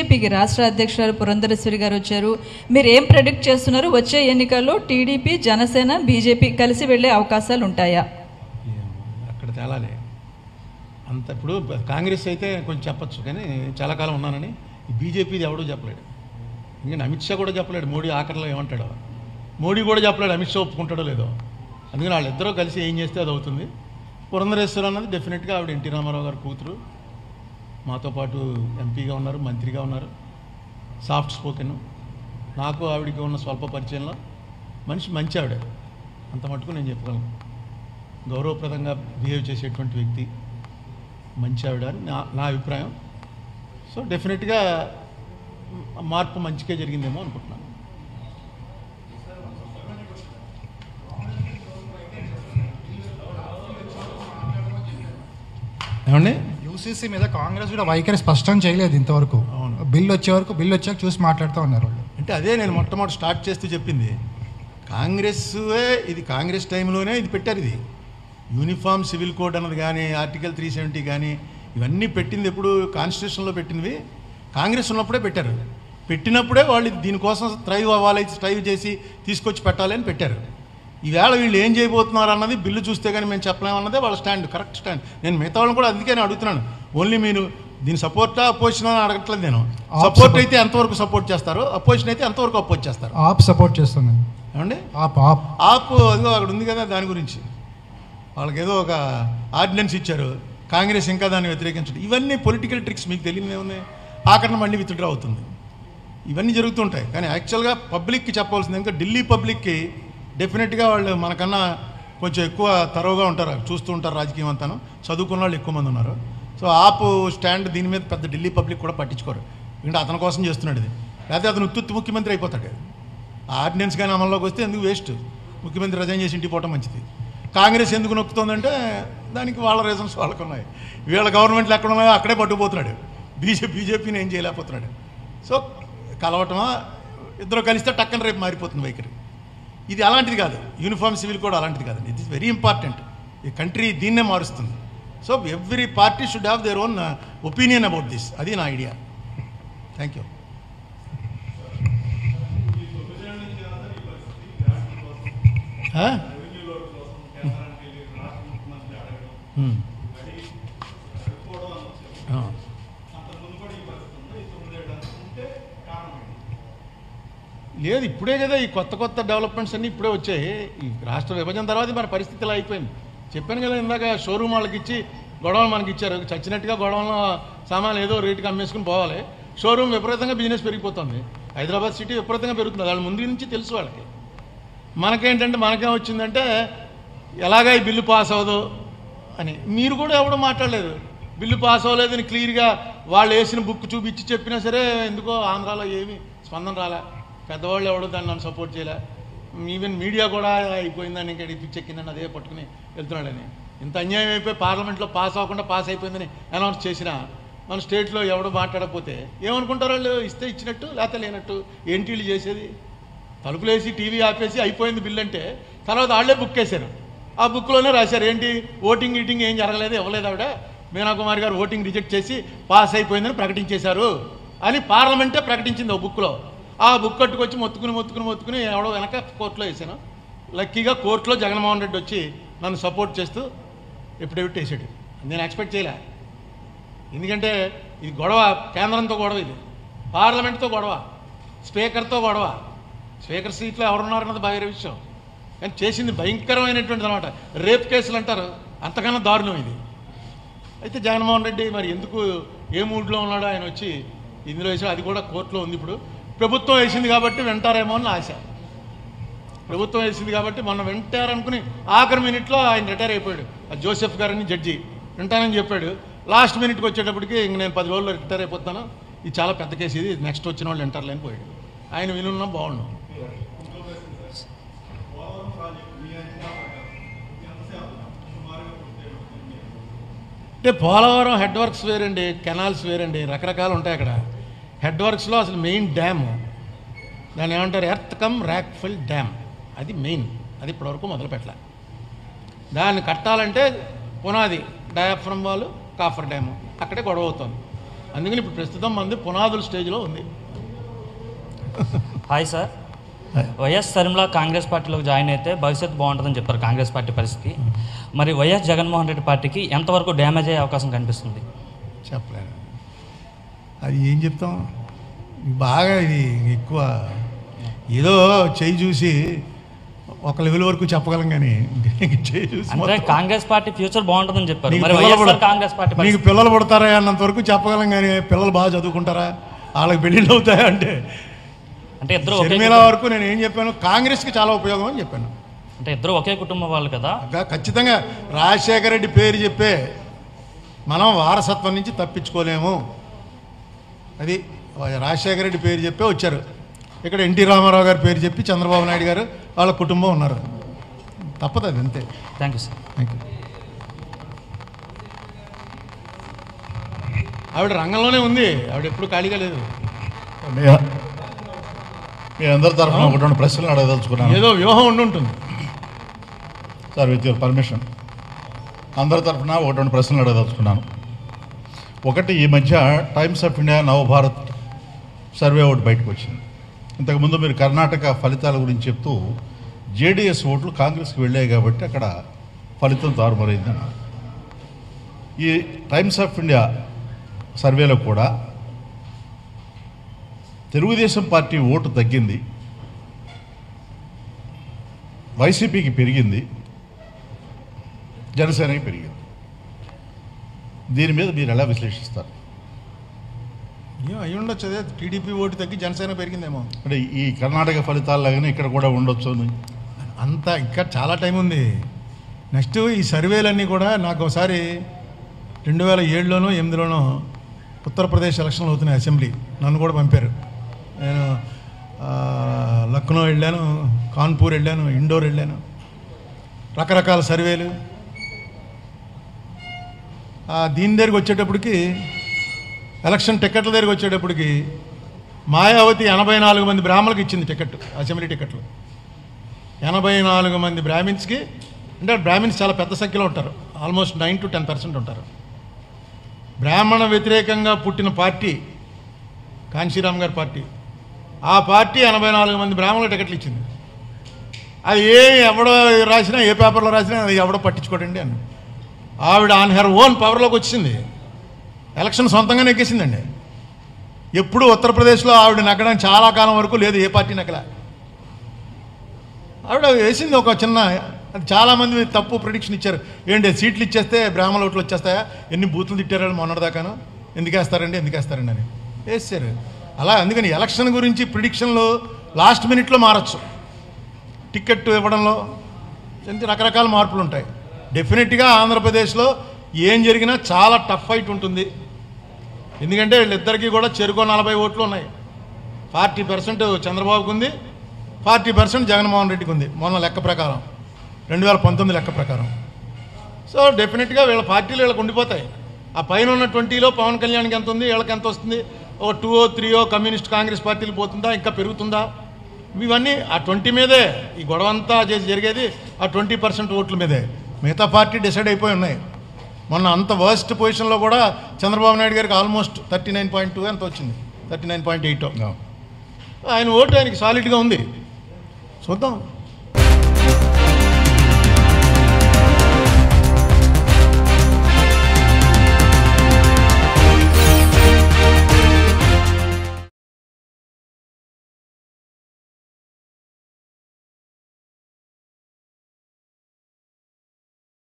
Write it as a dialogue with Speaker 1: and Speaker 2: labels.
Speaker 1: బీజేపీకి రాష్ట్ర అధ్యక్షురాలు పురంధరేశ్వరి గారు వచ్చారు మీరు ఏం ప్రెడిక్ట్ చేస్తున్నారు వచ్చే ఎన్నికల్లో టీడీపీ జనసేన బీజేపీ కలిసి వెళ్ళే అవకాశాలు ఉంటాయా
Speaker 2: ఏమో, అక్కడ తేలాలి అంత ఇప్పుడు కాంగ్రెస్ అయితే కొంచెం చెప్పచ్చు కానీ చాలా కాలం ఉన్నానని ఈ బీజేపీది ఎవడూ చెప్పలేడు ఎందుకంటే అమిత్ షా కూడా చెప్పలేడు మోడీ ఆఖరిలో ఏమంటాడో మోడీ కూడా చెప్పలేడు అమిత్ షా ఒప్పుకుంటాడో లేదో అందుకని వాళ్ళిద్దరూ కలిసి ఏం చేస్తే అది అవుతుంది పురంధరేశ్వర అన్నది డెఫినెట్గా ఆవిడ ఎన్టీ రామారావు గారి కూతురు మాతో పాటు ఎంపీగా ఉన్నారు మంత్రిగా ఉన్నారు సాఫ్ట్ స్పోకెన్ నాకు ఆవిడకి ఉన్న స్వల్ప పరిచయంలో మనిషి మంచి ఆవిడ అంత మటుకు నేను చెప్పగలను గౌరవప్రదంగా బిహేవ్ చేసేటువంటి వ్యక్తి మంచి ఆవిడ అని నా నా అభిప్రాయం సో డెఫినెట్గా మార్పు మంచిగా జరిగిందేమో అనుకుంటున్నాను ఏమండి
Speaker 3: యూసీసీ మీద కాంగ్రెస్ కూడా వైఖరి స్పష్టం చేయలేదు ఇంతవరకు
Speaker 2: అవును.
Speaker 3: బిల్ వచ్చే వరకు బిల్ వచ్చాక చూసి మాట్లాడుతూ ఉన్నారు వాళ్ళు
Speaker 2: అంటే అదే నేను మొట్టమొదటి స్టార్ట్ చేస్తూ చెప్పింది కాంగ్రెస్ ఇది కాంగ్రెస్ టైంలోనే ఇది పెట్టారు ఇది యూనిఫామ్ సివిల్ కోడ్ అన్నది కానీ ఆర్టికల్ త్రీ సెవెంటీ కానీ ఇవన్నీ పెట్టింది ఎప్పుడు కాన్స్టిట్యూషన్లో పెట్టినవి కాంగ్రెస్ ఉన్నప్పుడే పెట్టారు పెట్టినప్పుడే వాళ్ళు దీనికోసం స్ట్రైవ్ అవ్వాలి స్ట్రైవ్ చేసి తీసుకొచ్చి పెట్టాలి అని పెట్టారు ఈవేళ వీళ్ళు ఏం చేయబోతున్నారు అన్నది బిల్లు చూస్తే కానీ మేము చెప్పలేమన్నదే వాళ్ళ స్టాండ్ కరెక్ట్ స్టాండ్ నేను మిగతా వాళ్ళని కూడా అందుకే నేను అడుగుతున్నాను ఓన్లీ మీరు దీని సపోర్టా అపోజిషన్ అని అడగట్లేదు నేను
Speaker 3: Op
Speaker 2: సపోర్ట్
Speaker 3: support.
Speaker 2: అయితే ఎంతవరకు సపోర్ట్ చేస్తారు అపోజిషన్ అయితే ఎంతవరకు అపోజ్ చేస్తారు
Speaker 3: ఆప్ సపోర్ట్ చేస్తుంది
Speaker 2: ఏమండి
Speaker 3: ఆప్ ఆప్
Speaker 2: ఆప్ అదిగో అక్కడ ఉంది కదా దాని గురించి వాళ్ళకి ఏదో ఒక ఆర్డినెన్స్ ఇచ్చారు కాంగ్రెస్ ఇంకా దాన్ని వ్యతిరేకించడం ఇవన్నీ పొలిటికల్ ట్రిక్స్ మీకు తెలియదు ఏముంది ఆఖరణ మళ్ళీ విత్డ్రా అవుతుంది ఇవన్నీ జరుగుతుంటాయి కానీ యాక్చువల్గా పబ్లిక్కి చెప్పాల్సింది ఇంకా ఢిల్లీ పబ్లిక్కి డెఫినెట్గా వాళ్ళు మనకన్నా కొంచెం ఎక్కువ తరోగా ఉంటారు చూస్తూ ఉంటారు రాజకీయం అంతాను చదువుకున్న వాళ్ళు ఎక్కువ మంది ఉన్నారు సో ఆపు స్టాండ్ దీని మీద పెద్ద ఢిల్లీ పబ్లిక్ కూడా పట్టించుకోరు ఎందుకంటే అతని కోసం చేస్తున్నాడు ఇది లేకపోతే అతను ఉత్తుత్తి ముఖ్యమంత్రి అయిపోతాడు ఆ ఆర్డినెన్స్ కానీ అమల్లోకి వస్తే ఎందుకు వేస్ట్ ముఖ్యమంత్రి రిజైన్ చేసి ఇంటికి పోవటం మంచిది కాంగ్రెస్ ఎందుకు నొక్కుతోందంటే దానికి వాళ్ళ రీజన్స్ వాళ్ళకు ఉన్నాయి వీళ్ళ గవర్నమెంట్లు ఎక్కడ ఉన్నాయో అక్కడే పట్టుకుపోతున్నాడు బీజేపీ బీజేపీని ఏం చేయలేకపోతున్నాడు సో కలవటమా ఇద్దరు కలిస్తే టక్కన రేపు మారిపోతుంది వైఖరి ఇది అలాంటిది కాదు యూనిఫామ్ సివిల్ కూడా అలాంటిది కాదండి ఇట్ ఇస్ వెరీ ఇంపార్టెంట్ ఈ కంట్రీ దీన్నే మారుస్తుంది so every party should have their own opinion about this అది నా ఐడియా థ్యాంక్ యూ లేదు ఇప్పుడే కదా ఈ కొత్త కొత్త డెవలప్మెంట్స్ అన్నీ ఇప్పుడే వచ్చాయి ఈ రాష్ట్ర విభజన తర్వాత మన పరిస్థితి ఇలా అయిపోయింది చెప్పాను కదా ఇందాక షోరూమ్ వాళ్ళకి ఇచ్చి గొడవలు మనకి ఇచ్చారు చచ్చినట్టుగా గొడవలో సామాన్లు ఏదో రేటుకి అమ్మేసుకుని పోవాలి షోరూమ్ విపరీతంగా బిజినెస్ పెరిగిపోతుంది హైదరాబాద్ సిటీ విపరీతంగా పెరుగుతుంది వాళ్ళ ముందు నుంచి తెలుసు వాళ్ళకి మనకేంటంటే మనకేం వచ్చిందంటే ఎలాగా ఈ బిల్లు పాస్ అవ్వదు అని మీరు కూడా ఎవడో మాట్లాడలేదు బిల్లు పాస్ అవ్వలేదని క్లియర్గా వాళ్ళు వేసిన బుక్ చూపించి చెప్పినా సరే ఎందుకో ఆంధ్రాలో ఏమీ స్పందన రాలే పెద్దవాళ్ళు ఎవడో దాన్ని నన్ను సపోర్ట్ చేయలే ఈవెన్ మీడియా కూడా అయిపోయిందని ఇంకా పిచ్చెక్కిందని అదే పట్టుకుని వెళ్తున్నాడని ఇంత అన్యాయం అయిపోయి పార్లమెంట్లో పాస్ అవ్వకుండా పాస్ అయిపోయిందని అనౌన్స్ చేసినా మన స్టేట్లో ఎవడు మాట్లాడకపోతే ఏమనుకుంటారు వాళ్ళు ఇస్తే ఇచ్చినట్టు లేకపోతే లేనట్టు ఏంటి వీళ్ళు చేసేది తలుపులేసి టీవీ ఆపేసి అయిపోయింది బిల్ అంటే తర్వాత వాళ్ళే బుక్ వేశారు ఆ బుక్లోనే రాశారు ఏంటి ఓటింగ్ ఈటింగ్ ఏం జరగలేదు ఇవ్వలేదు ఆవిడ మీనా కుమార్ గారు ఓటింగ్ రిజెక్ట్ చేసి పాస్ అయిపోయిందని ప్రకటించేశారు అని పార్లమెంటే ప్రకటించింది ఓ బుక్లో ఆ బుక్ కట్టుకొచ్చి మొత్తుకుని మొత్తుకుని మొత్తుకుని ఎవడో వెనక కోర్టులో వేసాను లక్కీగా కోర్టులో జగన్మోహన్ రెడ్డి వచ్చి నన్ను సపోర్ట్ చేస్తూ ఎప్పుడెప్పుడు వేసాడు నేను ఎక్స్పెక్ట్ చేయలే ఎందుకంటే ఇది గొడవ కేంద్రంతో గొడవ ఇది పార్లమెంట్తో గొడవ స్పీకర్తో గొడవ స్పీకర్ సీట్లో ఎవరున్నారన్నది వేరే విషయం కానీ చేసింది భయంకరమైనటువంటిది అనమాట రేప్ కేసులు అంటారు అంతకన్నా దారుణం ఇది అయితే జగన్మోహన్ రెడ్డి మరి ఎందుకు ఏ మూడ్లో ఉన్నాడో ఆయన వచ్చి ఇందులో వేసాడు అది కూడా కోర్టులో ఉంది ఇప్పుడు ప్రభుత్వం వేసింది కాబట్టి వింటారేమో అని ఆశ ప్రభుత్వం వేసింది కాబట్టి మొన్న వింటారనుకుని ఆఖరి మినిట్లో ఆయన రిటైర్ అయిపోయాడు ఆ జోసెఫ్ గారని జడ్జి వింటానని చెప్పాడు లాస్ట్ మినిట్కి వచ్చేటప్పటికి ఇంక నేను పది రోజుల్లో రిటైర్ అయిపోతాను ఇది చాలా పెద్ద కేసు ఇది నెక్స్ట్ వచ్చిన వాళ్ళు వింటారులే అని పోయాడు ఆయన వినున్నా బాగున్నాం అంటే పోలవరం హెడ్ వర్క్స్ వేరండి కెనాల్స్ వేరండి రకరకాలు ఉంటాయి అక్కడ హెడ్ వర్క్స్లో అసలు మెయిన్ డ్యామ్ దాన్ని ఏమంటారు ఎర్త్ కమ్ ర్యాక్ఫిల్ డ్యామ్ అది మెయిన్ అది ఇప్పటివరకు మొదలు పెట్టలే దాన్ని కట్టాలంటే పునాది డయాఫ్రమ్ వాళ్ళు కాఫర్ డ్యాము అక్కడే గొడవ అవుతుంది అందుకని ఇప్పుడు ప్రస్తుతం మంది పునాదుల స్టేజ్లో ఉంది
Speaker 4: hi sir YS Sharmila Congress పార్టీలోకి జాయిన్ అయితే భవిష్యత్తు బాగుంటుందని చెప్పారు కాంగ్రెస్ పార్టీ పరిస్థితి మరి వైఎస్ జగన్మోహన్ రెడ్డి పార్టీకి ఎంతవరకు డ్యామేజ్ అయ్యే అవకాశం కనిపిస్తుంది
Speaker 5: చెప్పలేను అది ఏం చెప్తాం బాగా ఇది ఎక్కువ ఏదో చేయి చూసి ఒక లెవెల్ వరకు చెప్పగలం కానీ చేయి చూసి
Speaker 4: అంటే
Speaker 5: మొత్తం-
Speaker 4: కాంగ్రెస్ పార్టీ ఫ్యూచర్ బాగుంటుందని చెప్పారు
Speaker 5: నీకు
Speaker 4: మరి
Speaker 5: పిల్లలు
Speaker 4: వైఎస్ఆర్
Speaker 5: పుడ-
Speaker 4: కాంగ్రెస్ పార్టీ
Speaker 5: నీకు
Speaker 4: పరిస్థితి
Speaker 5: పిల్లలు పుడతారా అన్నంత వరకు చెప్పగలం కానీ పిల్లలు బాగా చదువుకుంటారా వాళ్ళకి పెళ్ళిళ్ళు అవుతాయా అంటే
Speaker 4: అంటే ఇద్దరు ఒకే
Speaker 5: షర్మిల
Speaker 4: కుటుంబం-
Speaker 5: వరకు నేను ఏం చెప్పాను కాంగ్రెస్కి చాలా ఉపయోగం అని చెప్పాను
Speaker 4: అంటే ఇద్దరు ఒకే కుటుంబం వాళ్ళు కదా
Speaker 5: గా- ఖచ్చితంగా రాజశేఖర రెడ్డి పేరు చెప్పే మనం వారసత్వం నుంచి తప్పించుకోలేము అది రాజశేఖర రెడ్డి పేరు చెప్పే వచ్చారు ఇక్కడ ఎన్టీ రామారావు గారి పేరు చెప్పి చంద్రబాబు నాయుడు గారు వాళ్ళ కుటుంబం ఉన్నారు తప్పదు అది అంతే
Speaker 4: thank you sir
Speaker 5: thank you
Speaker 2: ఆవిడ రంగంలోనే ఉంది ఆవిడ ఎప్పుడు ఖాళీగా లేదు
Speaker 6: మీ మీ అందరి తరఫున ఒకటి రెండు ప్రశ్నలు అడగదలుచుకున్నాను
Speaker 2: ఏదో వ్యూహం ఉండి ఉంటుంది
Speaker 6: సార్ విత్ యువర్ పర్మిషన్ అందరి తరఫున ఒకటి రెండు ప్రశ్నలు అడగదలుచుకున్నాను ఒకటి ఈ మధ్య Times of India Navbharat survey ఒకటి బయటకు వచ్చింది ఇంతకుముందు మీరు కర్ణాటక ఫలితాల గురించి చెప్తూ జేడీఎస్ ఓట్లు కాంగ్రెస్కి వెళ్ళాయి కాబట్టి అక్కడ ఫలితం తారుమారైంది అన్నారు ఈ టైమ్స్ ఆఫ్ ఇండియా సర్వేలో కూడా తెలుగుదేశం పార్టీ ఓటు తగ్గింది వైసీపీకి పెరిగింది జనసేనకి పెరిగింది దీని మీద మీరు ఎలా విశ్లేషిస్తారు
Speaker 5: ఏం అయి ఉండొచ్చు అదే టీడీపీ ఓటు తగ్గి జనసేన పెరిగిందేమో
Speaker 6: అంటే ఈ కర్ణాటక ఫలితాల్లాగానే ఇక్కడ కూడా ఉండొచ్చు అని
Speaker 5: అంతా ఇంకా చాలా టైం ఉంది నెక్స్ట్ ఈ సర్వేలన్నీ కూడా నాకు ఒకసారి రెండు వేల ఏడులోనో ఎనిమిదిలోనో ఉత్తరప్రదేశ్ ఎలక్షన్లు అవుతున్నాయి అసెంబ్లీ నన్ను కూడా పంపారు నేను ఆ, లక్నో వెళ్ళాను కాన్పూర్ వెళ్ళాను ఇండోర్ వెళ్ళాను రకరకాల సర్వేలు ఆ, దీని దగ్గరికి వచ్చేటప్పటికి ఎలక్షన్ టికెట్ల దగ్గరికి వచ్చేటప్పటికి మాయావతి ఎనభై నాలుగు మంది బ్రాహ్మణులకు ఇచ్చింది టికెట్ అసెంబ్లీ టికెట్లు ఎనభై నాలుగు మంది బ్రాహ్మిన్స్కి అంటే బ్రాహ్మిన్స్ చాలా పెద్ద సంఖ్యలో ఉంటారు almost nine to ten percent ఉంటారు బ్రాహ్మణ వ్యతిరేకంగా పుట్టిన పార్టీ కాంశీరామ్ గారి పార్టీ ఆ పార్టీ ఎనభై నాలుగు మంది బ్రాహ్మణుల టికెట్లు ఇచ్చింది అది ఏ ఎవడో రాసినా ఏ పేపర్లో రాసినా అది ఎవడో పట్టించుకోడండి అని ఆవిడ ఆన్ హెర్ ఓన్ పవర్లోకి వచ్చింది ఎలక్షన్ సొంతంగా నెక్కేసిందండి ఎప్పుడు ఉత్తరప్రదేశ్లో ఆవిడ నగ్గడానికి చాలా కాలం వరకు లేదు ఏ పార్టీ నగ్గల ఆవిడ వేసింది ఒక చిన్న అది చాలామంది తప్పు ప్రిడిక్షన్ ఇచ్చారు ఏంటి సీట్లు ఇచ్చేస్తే బ్రాహ్మణ ఓట్లు వచ్చేస్తాయా ఎన్ని బూతులు తిట్టారు మొన్నటిదాకాను ఎందుకు వేస్తారండి ఎందుకు వేస్తారండి అని వేసారు అలా అందుకని ఎలక్షన్ గురించి ప్రిడిక్షన్లు లాస్ట్ మినిట్లో మారచ్చు టికెట్ ఇవ్వడంలో ఇంత రకరకాల మార్పులు ఉంటాయి డెఫినెట్గా ఆంధ్రప్రదేశ్లో ఏం జరిగినా చాలా టఫ్ ఫైట్ ఉంటుంది ఎందుకంటే వీళ్ళిద్దరికీ కూడా చెరుకో నలభై ఓట్లు ఉన్నాయి ఫార్టీ పర్సెంట్ చంద్రబాబుకు ఉంది ఫార్టీ పర్సెంట్ జగన్మోహన్ రెడ్డికి ఉంది మొన్న లెక్క ప్రకారం రెండు వేల పంతొమ్మిది లెక్క ప్రకారం సో డెఫినెట్గా వీళ్ళ పార్టీలు వీళ్ళకి ఉండిపోతాయి ఆ పైన ఉన్న ట్వంటీలో పవన్ కళ్యాణ్కి ఎంత ఉంది వీళ్ళకి ఎంత వస్తుంది ఒక టూ ఓ త్రీయో కమ్యూనిస్ట్ కాంగ్రెస్ పార్టీలు పోతుందా ఇంకా పెరుగుతుందా ఇవన్నీ ఆ ట్వంటీ మీదే ఈ గొడవ అంతా చేసి జరిగేది ఆ ట్వంటీ పర్సెంట్ ఓట్ల మీదే మిగతా పార్టీ డిసైడ్ అయిపోయి ఉన్నాయి మొన్న అంత వర్స్ట్ పొజిషన్లో కూడా చంద్రబాబు నాయుడు గారికి almost thirty nine point two ఎంత వచ్చింది థర్టీ నైన్ పాయింట్ ఎయిట్ ఆయన ఓటు ఆయనకి సాలిడ్గా ఉంది చూద్దాం